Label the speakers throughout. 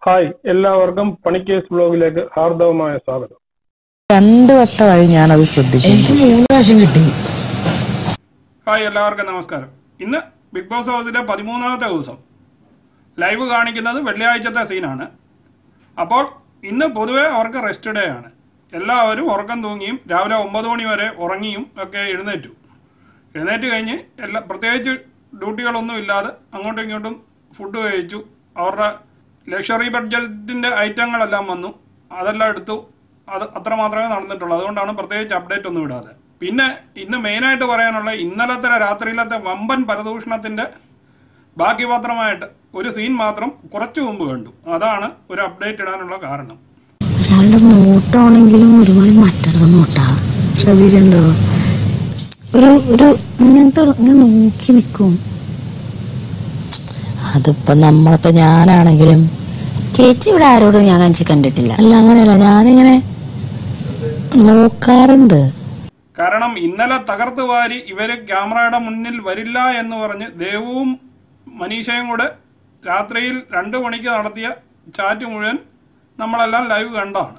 Speaker 1: Hi എല്ലാവർക്കും പണിക്കേസ് ബ്ലോഗിലേക്ക് ഹാർദവമായ സ്വാഗതം
Speaker 2: രണ്ട് വട്ടമായി ഞാനത് ശ്രദ്ധിച്ചു
Speaker 3: എനിക്ക് മൂന്ന് പ്രാവശ്യം കിട്ടി
Speaker 4: ഹായ് എല്ലാവർക്കും നമസ്കാരം ഇന്ന് ബിഗ് ബോസ് ഹൗസിലെ പതിമൂന്നാമത്തെ ദിവസം ലൈവ് കാണിക്കുന്നത് വെള്ളിയാഴ്ചത്തെ സീനാണ് അപ്പോൾ ഇന്ന് പൊതുവെ അവർക്ക് റെസ്റ്റ് ഡേ ആണ് എല്ലാവരും ഉറക്കം തൂങ്ങിയും രാവിലെ ഒമ്പത് മണി വരെ ഉറങ്ങിയും ഒക്കെ എഴുന്നേറ്റു എഴുന്നേറ്റ് കഴിഞ്ഞ് എല്ലാ പ്രത്യേകിച്ച് ഡ്യൂട്ടികളൊന്നും ഇല്ലാതെ അങ്ങോട്ടും ഇങ്ങോട്ടും ഫുഡ് കഴിച്ചു അവരുടെ ലക്ഷറി ബഡ്ജറ്റിൻ്റെ ഐറ്റങ്ങളെല്ലാം വന്നു അതെല്ലാം എടുത്തു അത് അത്ര മാത്രമേ നടന്നിട്ടുള്ളൂ അതുകൊണ്ടാണ് പ്രത്യേകിച്ച് അപ്ഡേറ്റ് ഒന്നും ഇടാതെ പിന്നെ ഇന്ന് മെയിനായിട്ട് പറയാനുള്ള ഇന്നലത്തെ രാത്രിയിലത്തെ വമ്പൻ പരദൂഷണത്തിൻ്റെ ബാക്കി പത്രമായിട്ട് ഒരു സീൻ മാത്രം കുറച്ചു മുമ്പ് കണ്ടു അതാണ് ഒരു അപ്ഡേറ്റ് ഇടാനുള്ള കാരണം
Speaker 3: ഒരാളുടെ നോട്ടാണെങ്കിലും ഒരുപാട് മറ്റുള്ള നോട്ടാ ശ്രദ്ധിച്ചിട്ടുണ്ടോ ഒരു ഒരു ഇങ്ങനത്തെ ഒരു- ഇങ്ങനെ നോക്കി നിൽക്കും
Speaker 2: അതിപ്പോ നമ്മളിപ്പോ ഞാനാണെങ്കിലും
Speaker 3: ചേച്ചി ഇവിടെ ആരോടും ഞാൻ കാണിച്ച് കണ്ടിട്ടില്ല
Speaker 2: അല്ല അങ്ങനെയല്ല ഞാനിങ്ങനെ നോക്കാറുണ്ട്
Speaker 4: കാരണം ഇന്നലെ തകർത്ത് വാരി ഇവര് ക്യാമറയുടെ മുന്നിൽ വരില്ല എന്ന് പറഞ്ഞ് ദേവുവും മനീഷയും കൂടെ രാത്രിയിൽ രണ്ട് മണിക്ക് നടത്തിയ ചാറ്റ് മുഴുവൻ നമ്മളെല്ലാം ലൈവ് കണ്ടതാണ്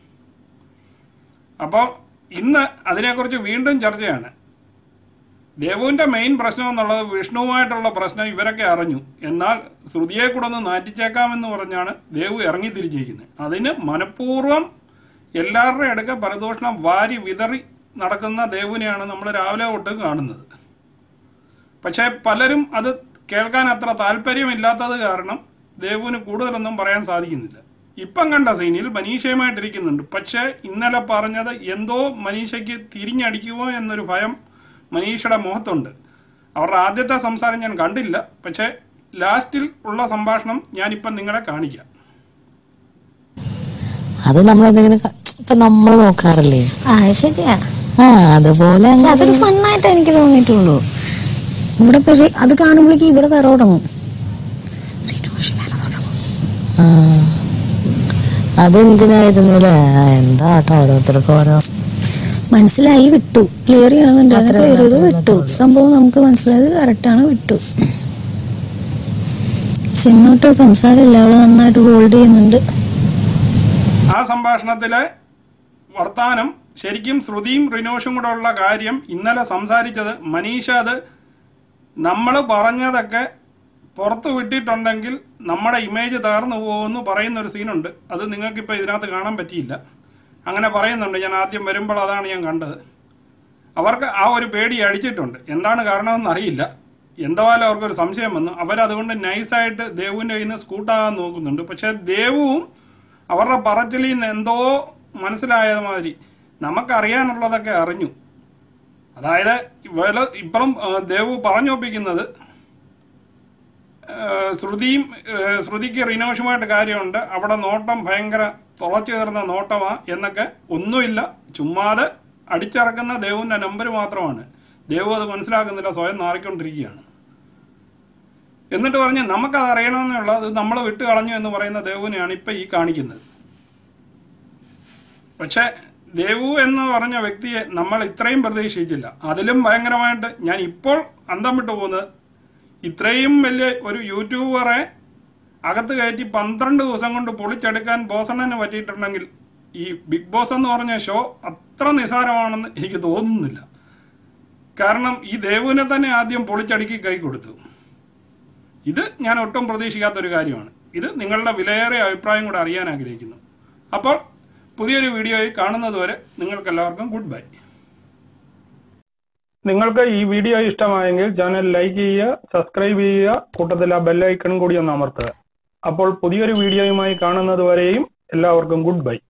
Speaker 4: അപ്പോൾ ഇന്ന് അതിനെക്കുറിച്ച് വീണ്ടും ചർച്ചയാണ് ദേവുവിൻ്റെ മെയിൻ പ്രശ്നം എന്നുള്ളത് വിഷ്ണുവുമായിട്ടുള്ള പ്രശ്നം ഇവരൊക്കെ അറിഞ്ഞു എന്നാൽ ശ്രുതിയെ കൂടെ ഒന്ന് നാറ്റിച്ചേക്കാമെന്ന് പറഞ്ഞാണ് ദേവു ഇറങ്ങി തിരിച്ചിരിക്കുന്നത് അതിന് മനഃപൂർവ്വം എല്ലാവരുടെയും അടുക്ക പരദൂഷണം വാരി വിതറി നടക്കുന്ന ദേവുവിനെയാണ് നമ്മൾ രാവിലെ തൊട്ട് കാണുന്നത് പക്ഷേ പലരും അത് കേൾക്കാൻ അത്ര താല്പര്യമില്ലാത്തത് കാരണം ദേവുവിന് കൂടുതലൊന്നും പറയാൻ സാധിക്കുന്നില്ല ഇപ്പം കണ്ട സീനിൽ മനീഷയുമായിട്ടിരിക്കുന്നുണ്ട് പക്ഷേ ഇന്നലെ പറഞ്ഞത് എന്തോ മനീഷയ്ക്ക് തിരിഞ്ഞടിക്കുമോ എന്നൊരു ഭയം മനീഷയുടെ മുഖത്തുണ്ട് അവരുടെ ആദ്യത്തെ സംസാരം ഞാൻ കണ്ടില്ല പക്ഷേ ലാസ്റ്റിൽ ഉള്ള സംഭാഷണം ഞാനിപ്പം നിങ്ങളെ കാണിക്കാം
Speaker 2: അത് നമ്മളെന്തെങ്കിലും ക- ഇപ്പൊ നമ്മൾ നോക്കാറില്ലേ
Speaker 3: ആ ശരിയാ
Speaker 2: ആ അതുപോലെ
Speaker 3: പക്ഷെ
Speaker 2: അങ്ങ്
Speaker 3: അതൊരു ഫണ്ണായിട്ട് എനിക്ക് തോന്നിയിട്ടുള്ളൂ ഇവിടെ പക്ഷെ അത് കാണുമ്പോഴേക്കും ഇവിടെ വേറെ തുടങ്ങും റിനോഷ് വേറെ തുടങ്ങും
Speaker 2: ആ. അതെന്തിനായിരുന്നു അല്ലേ ആ, എന്താ കേട്ടോ ഓരോരുത്തർക്കും ഓരോ
Speaker 3: മനസ്സിലായി വിട്ടു ക്ലിയർ ചെയ്യണമെന്നുണ്ടായിരുന്നു ക്ലിയർ ചെയ്ത് വിട്ടു സംഭവം നമുക്ക് മനസ്സിലായത് കറക്റ്റാണ് വിട്ടു പക്ഷെ ഇങ്ങോട്ട് സംസാരമില്ല അവള് നന്നായിട്ട് ഹോൾഡ് ചെയ്യുന്നുണ്ട്
Speaker 4: ആ സംഭാഷണത്തിലെ വർത്താനം ശരിക്കും ശ്രുതിയും റിനോഷും കൂടെ ഉള്ള കാര്യം ഇന്നലെ സംസാരിച്ചത് മനീഷ അത് നമ്മൾ പറഞ്ഞതൊക്കെ പുറത്ത് വിട്ടിട്ടുണ്ടെങ്കിൽ നമ്മുടെ ഇമേജ് തകർന്നു പോകുമെന്ന് പറയുന്ന ഒരു സീനുണ്ട് അത് നിങ്ങൾക്കിപ്പോൾ ഇതിനകത്ത് കാണാൻ പറ്റിയില്ല അങ്ങനെ പറയുന്നുണ്ട് ഞാൻ ആദ്യം വരുമ്പോൾ അതാണ് ഞാൻ കണ്ടത് അവർക്ക് ആ ഒരു പേടി അടിച്ചിട്ടുണ്ട് എന്താണ് കാരണമെന്ന് അറിയില്ല എന്തായാലും അവർക്കൊരു സംശയം വന്നു അവരതുകൊണ്ട് നൈസായിട്ട് ദേവുവിൻ്റെ കയ്യിൽ നിന്ന് സ്കൂട്ടാകാൻ നോക്കുന്നുണ്ട് പക്ഷേ ദേവുവും അവരുടെ പറച്ചിലിൽ നിന്ന് എന്തോ മനസ്സിലായ മാതിരി നമുക്കറിയാനുള്ളതൊക്കെ അറിഞ്ഞു അതായത് ഇവള് ഇപ്പഴും ആ, ദേവു പറഞ്ഞൊപ്പിക്കുന്നത് ആ, ശ്രുതിയും ആ, ശ്രുതിക്ക് റിനോഷുമായിട്ട് കാര്യമുണ്ട് അവിടെ നോട്ടം ഭയങ്കര തുളച്ചു കയറുന്ന നോട്ടമാ എന്നൊക്കെ ഒന്നുമില്ല ചുമ്മാതെ അടിച്ചിറക്കുന്ന ദേവുവിൻ്റെ നമ്പർ മാത്രമാണ് ദേവു അത് മനസ്സിലാക്കുന്നില്ല സ്വയം നാറിക്കൊണ്ടിരിക്കുകയാണ് എന്നിട്ട് പറഞ്ഞ് നമുക്കത് അറിയണമെന്നുള്ള അത് നമ്മൾ വിട്ട് കളഞ്ഞു എന്ന് പറയുന്ന ദേവുവിനെയാണ് ഇപ്പം ഈ കാണിക്കുന്നത് പക്ഷേ ദേവു എന്ന് പറഞ്ഞ വ്യക്തിയെ നമ്മൾ ഇത്രയും പ്രതീക്ഷിച്ചില്ല അതിലും ഭയങ്കരമായിട്ട് ഞാൻ ഇപ്പോൾ അന്തം വിട്ടു പോകുന്നത് ഇത്രയും വലിയ ഒരു യൂട്യൂബറെ അകത്ത് കയറ്റി പന്ത്രണ്ട് ദിവസം കൊണ്ട് പൊളിച്ചെടുക്കാൻ ബോസണ്ണന് പറ്റിയിട്ടുണ്ടെങ്കിൽ ഈ ബിഗ് ബോസ് എന്ന് പറഞ്ഞ ഷോ അത്ര നിസാരമാണെന്ന് എനിക്ക് തോന്നുന്നില്ല കാരണം ഈ ദേവുവിനെ തന്നെ ആദ്യം പൊളിച്ചടുക്കി കൈ കൊടുത്തു ഇത് ഞാൻ ഒട്ടും പ്രതീക്ഷിക്കാത്തൊരു കാര്യമാണ് ഇത് നിങ്ങളുടെ വിലയേറിയ അഭിപ്രായം കൂടെ അറിയാൻ ആഗ്രഹിക്കുന്നു അപ്പോൾ പുതിയൊരു വീഡിയോയിൽ കാണുന്നതുവരെ നിങ്ങൾക്കെല്ലാവർക്കും ഗുഡ് ബൈ
Speaker 1: നിങ്ങൾക്ക് ഈ വീഡിയോ ഇഷ്ടമായെങ്കിൽ ചാനൽ ലൈക്ക് ചെയ്യുക സബ്സ്ക്രൈബ് ചെയ്യുക കൂട്ടത്തിൽ ആ ബെല്ലൈക്കൺ കൂടി ഒന്ന് അമർത്തുക അപ്പോൾ പുതിയൊരു വീഡിയോയുമായി കാണുന്നത് വരെയും എല്ലാവർക്കും ഗുഡ് ബൈ